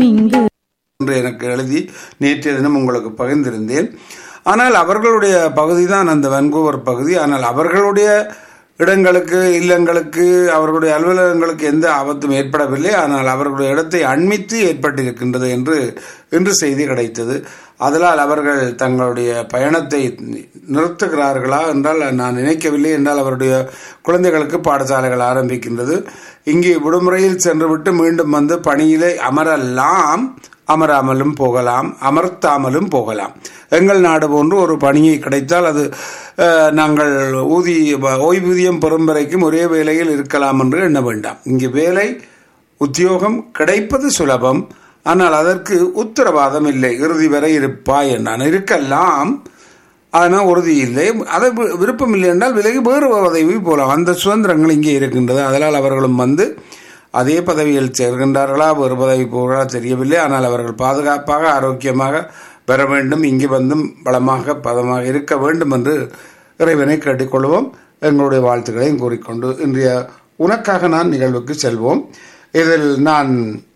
இங்கு என்று எனக்கு எழுதி நேற்றைய தினம் உங்களுக்கு பகிர்ந்திருந்தேன் ஆனால் அவர்களுடைய பகுதி தான் அந்த வன்கூவர் பகுதி ஆனால் அவர்களுடைய இடங்களுக்கு இல்லங்களுக்கு அவர்களுடைய அலுவலகங்களுக்கு எந்த ஆபத்தும் ஏற்படவில்லை ஆனால் அவர்களுடைய இடத்தை அண்மித்து ஏற்பட்டிருக்கின்றது என்று இன்று செய்தி கிடைத்தது அதனால் அவர்கள் தங்களுடைய பயணத்தை நிறுத்துகிறார்களா என்றால் நான் நினைக்கவில்லை என்றால் அவருடைய குழந்தைகளுக்கு பாடசாலைகள் ஆரம்பிக்கின்றது இங்கே விடுமுறையில் சென்றுவிட்டு மீண்டும் வந்து பணியிலே அமரலாம் அமராமலும் போகலாம் அமர்த்தாமலும் போகலாம் எங்கள் நாடு போன்று ஒரு பணியை கிடைத்தால் அது அஹ், நாங்கள் ஊதி ஓய்வூதியம் பெறும் வரைக்கும் ஒரே வேலையில் இருக்கலாம் என்று எண்ண வேண்டாம் இங்கு வேலை உத்தியோகம் கிடைப்பது சுலபம் ஆனால் அதற்கு உத்தரவாதம் இல்லை இறுதி வரை இருப்பாய் என்றான் இருக்கலாம் ஆனால் உறுதி இல்லை அதை வி- விருப்பம் இல்லை என்றால் விலகி வேறு பதவி போலாம் அந்த சுதந்திரங்கள் இங்கே இருக்கின்றது அதனால் அவர்களும் வந்து அதே பதவியில் சேர்கின்றார்களா வேறு பதவி போகிறா தெரியவில்லை ஆனால் அவர்கள் பாதுகாப்பாக ஆரோக்கியமாக பெற வேண்டும் இங்கு வந்தும் பலமாக பதமாக இருக்க வேண்டும் என்று இறைவனை கேட்டுக்கொள்வோம் எங்களுடைய வாழ்த்துக்களையும் கூறிக்கொண்டு இன்றைய உனக்காக நான் நிகழ்வுக்கு செல்வோம் இதில் நான்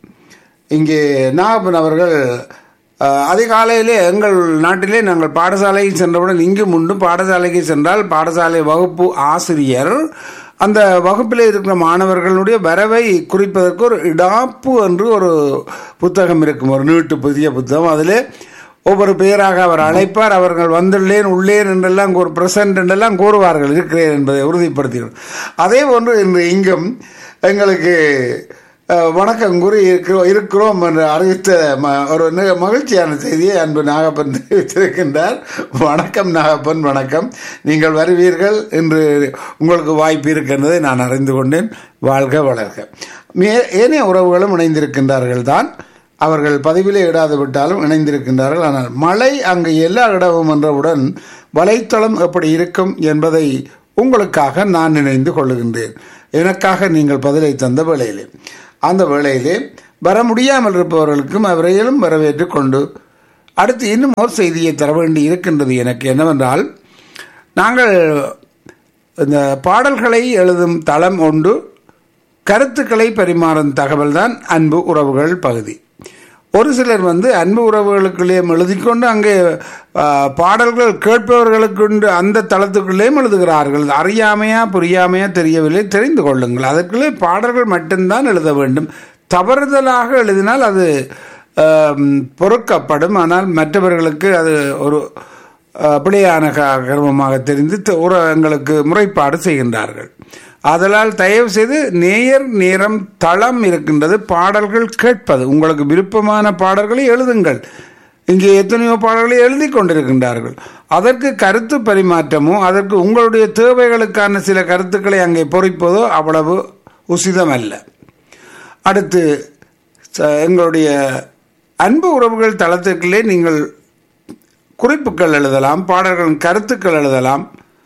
இங்கே நாகப்பன் அவர்கள் அஹ், அதிகாலையிலே எங்கள் நாட்டிலே நாங்கள் பாடசாலைக்கு சென்றவுடன் இங்கு முன்பு பாடசாலைக்கு சென்றால் பாடசாலை வகுப்பு ஆசிரியர் அந்த வகுப்பில் இருக்கிற மாணவர்களுடைய வரவை குறிப்பதற்கு ஒரு இடாப்பு என்று ஒரு புத்தகம் இருக்கும் ஒரு நீட்டு புதிய புத்தகம் அதில் ஒவ்வொரு பெயராக அவர் அழைப்பார் அவர்கள் வந்துள்ளேன் உள்ளேன் என்றெல்லாம் ஒரு பிரசன்ட் என்றெல்லாம் கூறுவார்கள் இருக்கிறேன் என்பதை உறுதிப்படுத்தினார் அதே போன்று இன்று இங்கும் எங்களுக்கு அஹ், வணக்கம் கூறி இருக்கிறோம் இருக்கிறோம் என்று அறிவித்த ம- ஒரு நி- மகிழ்ச்சியான செய்தியை அன்பு நாகப்பன் தெரிவித்திருக்கின்றார் வணக்கம் நாகப்பன் வணக்கம் நீங்கள் வருவீர்கள் என்று உங்களுக்கு வாய்ப்பு இருக்கின்றதை நான் அறிந்து கொண்டேன் வாழ்க வளர்க மே- ஏனைய உறவுகளும் இணைந்திருக்கின்றார்கள் தான் அவர்கள் பதிவிலே இடாது விட்டாலும் இணைந்திருக்கின்றார்கள் ஆனால் மழை அங்கு எல்லா இடமும் என்றவுடன் வலைத்தளம் எப்படி இருக்கும் என்பதை உங்களுக்காக நான் நினைந்து கொள்ளுகின்றேன் எனக்காக நீங்கள் பதிலை தந்த வேளையிலே அந்த வேளையிலே வர முடியாமல் இருப்பவர்களுக்கும் அவரையிலும் வரவேற்றுக் கொண்டு அடுத்து இன்னும் ஒரு செய்தியை தர வேண்டி இருக்கின்றது எனக்கு என்னவென்றால் நாங்கள் இந்த பாடல்களை எழுதும் தளம் ஒன்று கருத்துக்களை பரிமாறும் தகவல்தான் அன்பு உறவுகள் பகுதி ஒரு சிலர் வந்து அன்பு உறவுகளுக்குள்ளே எழுதிக்கொண்டு அங்கே ஆ, பாடல்கள் கேட்பவர்களுக்கு அந்த தளத்துக்குள்ளேயும் எழுதுகிறார்கள் அறியாமையா புரியாமையா தெரியவில்லை தெரிந்து கொள்ளுங்கள் அதற்குள்ளே பாடல்கள் மட்டும்தான் எழுத வேண்டும் தவறுதலாக எழுதினால் அது ஆம், பொறுக்கப்படும் ஆனால் மற்றவர்களுக்கு அது ஒரு அஹ், பிழையான க- கர்மமாக தெரிந்து த- ஒரு எங்களுக்கு முறைப்பாடு செய்கின்றார்கள் ஆதலால் தயவு செய்து நேயர் நேரம் தளம் இருக்கின்றது பாடல்கள் கேட்பது உங்களுக்கு விருப்பமான பாடல்களை எழுதுங்கள் இங்கே எத்தனையோ பாடல்களை எழுதி கொண்டிருக்கின்றார்கள் அதற்கு கருத்து பரிமாற்றமோ அதற்கு உங்களுடைய தேவைகளுக்கான சில கருத்துக்களை அங்கே பொறிப்பதோ அவ்வளவு உசிதமல்ல அடுத்து ச- எங்களுடைய அன்பு உறவுகள் தளத்துக்குள்ளே நீங்கள் குறிப்புகள் எழுதலாம் பாடல்களின் கருத்துக்கள் எழுதலாம்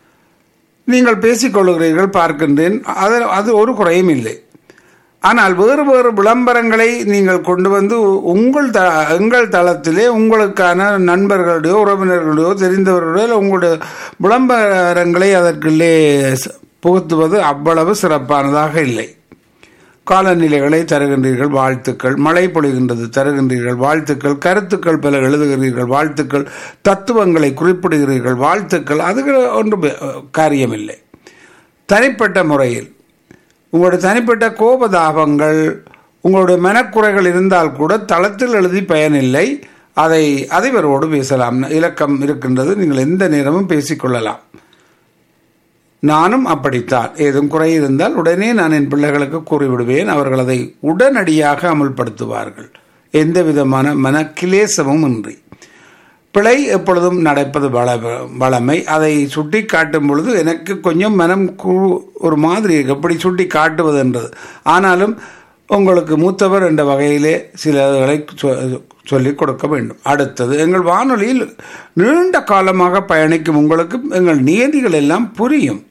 நீங்கள் பேசிக்கொள்கிறீர்கள் பார்க்கின்றேன் அது அது ஒரு குறையும் இல்லை ஆனால் வேறு வேறு விளம்பரங்களை நீங்கள் கொண்டு வந்து உங்கள் த எங்கள் தளத்திலே உங்களுக்கான நண்பர்களுடையோ உறவினர்களுடையோ தெரிந்தவர்களுடையோ இல்லை உங்களுடைய விளம்பரங்களை அதற்குள்ளே ச- புகுத்துவது அவ்வளவு சிறப்பானதாக இல்லை காலநிலைகளை தருகின்றீர்கள் வாழ்த்துக்கள் மழை பொழிகின்றது தருகின்றீர்கள் வாழ்த்துக்கள் கருத்துக்கள் பல எழுதுகிறீர்கள் வாழ்த்துக்கள் தத்துவங்களை குறிப்பிடுகிறீர்கள் வாழ்த்துக்கள் அது ஒன்றும் காரியமில்லை தனிப்பட்ட முறையில் உங்களுடைய தனிப்பட்ட கோபதாபங்கள் உங்களுடைய மனக்குறைகள் இருந்தால் கூட தளத்தில் எழுதி பயனில்லை அதை அதிபரோடு பேசலாம் இலக்கம் இருக்கின்றது நீங்கள் எந்த நேரமும் பேசிக்கொள்ளலாம் நானும் அப்படித்தான் ஏதும் குறை இருந்தால் உடனே நான் என் பிள்ளைகளுக்கு கூறிவிடுவேன் அவர்கள் அதை உடனடியாக அமுல்படுத்துவார்கள் எந்த விதமான மனக்கிலேசமும் இன்றி பிழை எப்பொழுதும் நடப்பது வள வளமை அதை சுட்டி காட்டும் பொழுது எனக்கு கொஞ்சம் மனம் கூ ஒரு மாதிரி இருக்கு. எப்படி சுட்டி காட்டுவது என்றது ஆனாலும் உங்களுக்கு மூத்தவர் என்ற வகையிலே சிலர்களை சொ- சொல்லிக் கொடுக்க வேண்டும் அடுத்தது எங்கள் வானொலியில் நீண்ட காலமாக பயணிக்கும் உங்களுக்கு எங்கள் நியதிகள் எல்லாம் புரியும்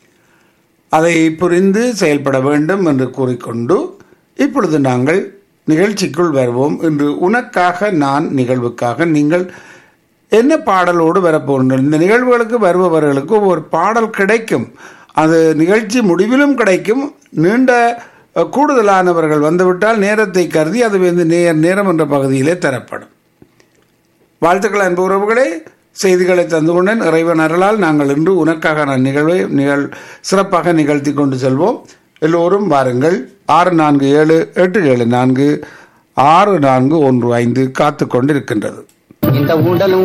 அதை புரிந்து செயல்பட வேண்டும் என்று கூறிக்கொண்டு இப்பொழுது நாங்கள் நிகழ்ச்சிக்குள் வருவோம் இன்று உனக்காக நான் நிகழ்வுக்காக நீங்கள் என்ன பாடலோடு வரப்போகின்றனர் இந்த நிகழ்வுகளுக்கு வருபவர்களுக்கு ஒரு பாடல் கிடைக்கும் அது நிகழ்ச்சி முடிவிலும் கிடைக்கும் நீண்ட அஹ், கூடுதலானவர்கள் வந்துவிட்டால் நேரத்தை கருதி அது வந்து நேர் நேரம் என்ற பகுதியிலே தரப்படும் வாழ்த்துக்கள் அன்பு உறவுகளே செய்திகளை தந்து கொண்டேன் இறைவன் அருளால் நாங்கள் இன்று உனக்காக நான் நிகழ்வை நிகழ் சிறப்பாக நிகழ்த்தி கொண்டு செல்வோம் எல்லோரும் வாருங்கள் ஆறு நான்கு ஏழு எட்டு ஏழு நான்கு ஆறு நான்கு ஒன்று ஐந்து காத்து கொண்டிருக்கின்றது இந்த உடலும்